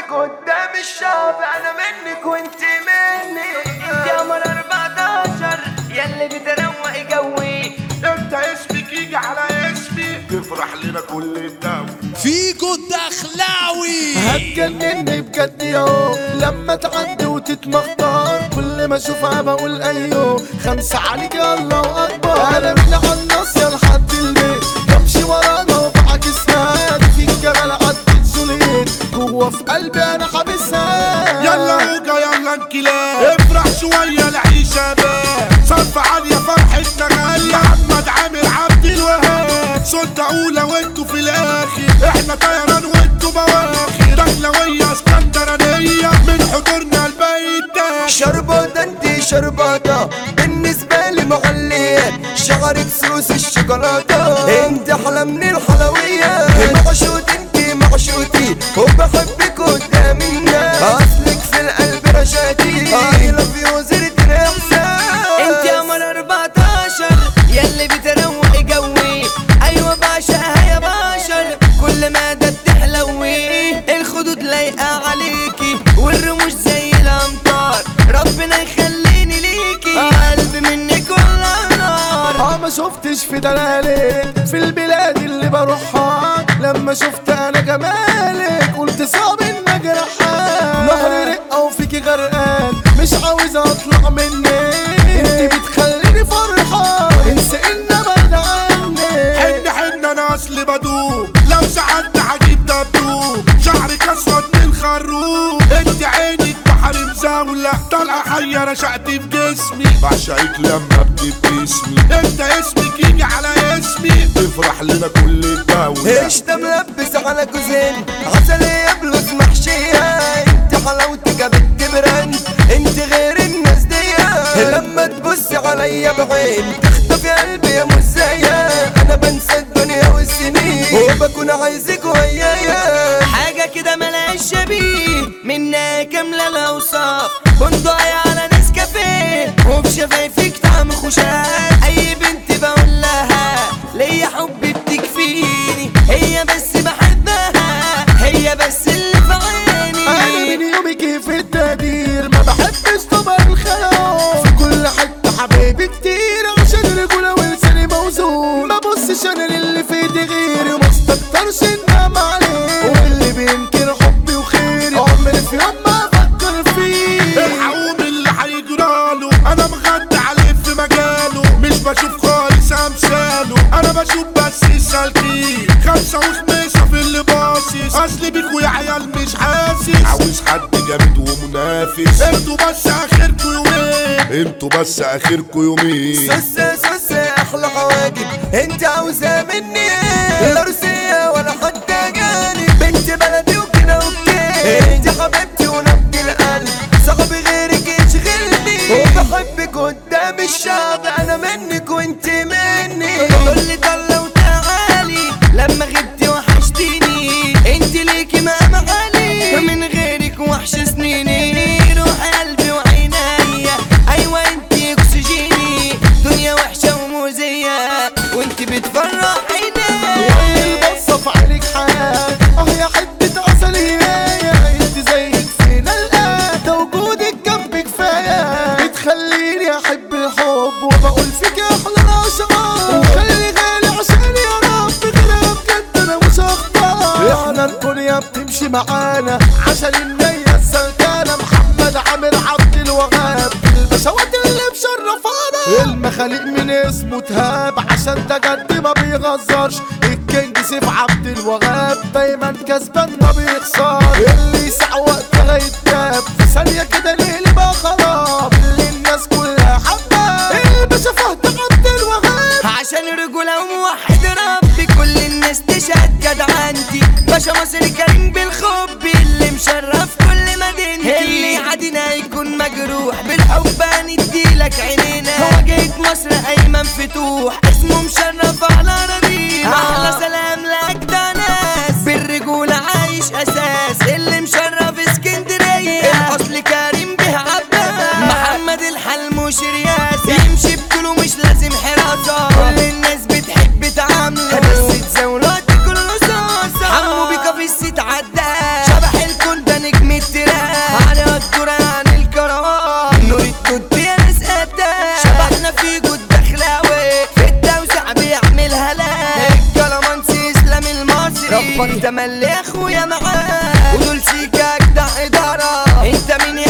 قدام الشعب انا منك وانت مني انت يا قمر 14 ياللي بتروق جوي انت اسمك يجي على اسمي تفرح لنا كل الدم فيكو الدخلاوي هتجنني بجد ياهو لما تعدي وتتمخطر كل ما اشوفها بقول ايوه خمسة عليك يا الله اكبر انا من على الناصية لحد البيت بمشي ورانا وبعكس نادي في الجبل عدت سوليت جوه في قلبي انا حابسها يلا هوجا يلا انكلاب افرح شوية العيشة باب صرف عالية فرحتنا غالية محمد عامر عبد الوهاب سلطة أولى وانتوا في الآخر احنا طيران وانتوا بواخر دخلوية اسكندرانية من حضورنا البيت ده شربات انت شرباتة بالنسبة لي محلية شعرك سوس الشوكولاتة انت حلا من الحلويات معشوت انت معشوتي وبحبك قدام الناس اصلك في القلب رشاتي I love you زرت الاحساس انت يا قمر 14 ياللي بتروق جوي ايوه بعشقها يا بشر كل ما ده بتحلوي الخدود لايقه عليكي والرموش زي الامطار ربنا يخليني ليكي قلبي منك والله نار اه ما شفتش في دلالك في البلاد اللي بروحها لما شفت انا جمالك قلت صعب ان اجرحها نهر رقه وفيكي غرقان مش عاوز اطلع منك انت بتخليني فرحان انسى ان ابعد عنك حن حن انا اصلي بدوب لو ساعدت هجيب دبدوب شعرك اسود من خروب انت عينك بحر مزاولة طالعة حية رشقت في جسمي بعشقك لما بتبتسمي انت اسمك يجي على اسمي تفرح لنا كل الدولة ايش ده ملبس على جوزين عسلية بلوز محشية انت حلاوتك بنت براند انت غير الناس دي لما تبص عليا بعين تخطفي قلبي يا مزايا انا بنسى الدنيا والسنين وبكون عايزك ويايا حاجة كده ملهاش شبيه منها كاملة الاوصاف بندقية على ناس كافيه وبشفايفك طعم خشاف اي بنت بقول لها ليا حب بتكفيني هي بس بحبها هي بس اللي في انا عيني من يومك في التقدير ما بحبش طبع الخلاف في كل حته حبايبي كتير عشان رجوله ولساني موزون ما بصش انا للي في ايدي غيري وما استكترش انام عليه واللي بينكر حبي وخيري عمري في يوم ما افكر فيه الحقوم اللي هيجراله انا مغدى عليه في مجاله مش بشوف خالص امثاله انا بشوف بس السالكين خمسة وخميسة في اللي باصص اصل بيكوا يا عيال مش حاسس عاوز حد جامد ومنافس انتوا بس اخركوا يومين انتوا بس اخركوا يومين سوسة سوسة احلى حواجب انت عاوزة مني ايه لا روسية ولا حتى جانب بنت بلدي وكده اوكي انت حبيبتي ونبض القلب صعب غيرك يشغلني وبحبك قدام الشعب انا منك وانت مني كل طلة وتعالي لما غبتي وحشتيني انت ليكي مقام عالي من غيرك وحش سنيني روح قلبي وعينيا ايوه انت اكسجيني دنيا وحشة ومؤذية وانت بتفرح عيني البصة في عينك حياة اه يا حتة عسل هي انت زيك فينا الآن ده وجودك جنبي كفاية بتخليني احب الحب وبقول فيك احلى الاشعار وخلي غالي عشان يا رب غيرها بجد انا مش هختار احنا الدنيا بتمشي معانا عشان النية السلكانة محمد عامر عبد الوهاب البشوات اللي مشرفانا المخاليق من اسمه تهاب عشان ده جد ما بيغزرش الكينج سيف عبد الوهاب دايما كسبان ما بيخسر اللي يسعى وقتها يتجاب في ثانية كده ليه بقى خراب اللي الناس كلها حباه الباشا فهد عبد الوهاب عشان رجولة وموحد ربي كل الناس تشهد جدعنتي باشا مصر كريم بالخب اللي مشرف كل مدينتي اللي عادينا يكون مجروح بالحب هنديلك عينينا واجهة مصر ايمن فتوح اسمه مشرف على ربيع احلى سلام لاجدع ناس بالرجولة عايش اساس اللي مشرف اسكندرية الاصل كريم به عباس محمد الحلم شرياس يمشي بطوله مش لازم حراسة كل الناس بتحب تعامله بس تزاولات كل رصاصة عمو بيكا في الست عدى شبح الكون ده نجم فك تملي اخويا معاك ودول سيكاك ده اداره انت مين يا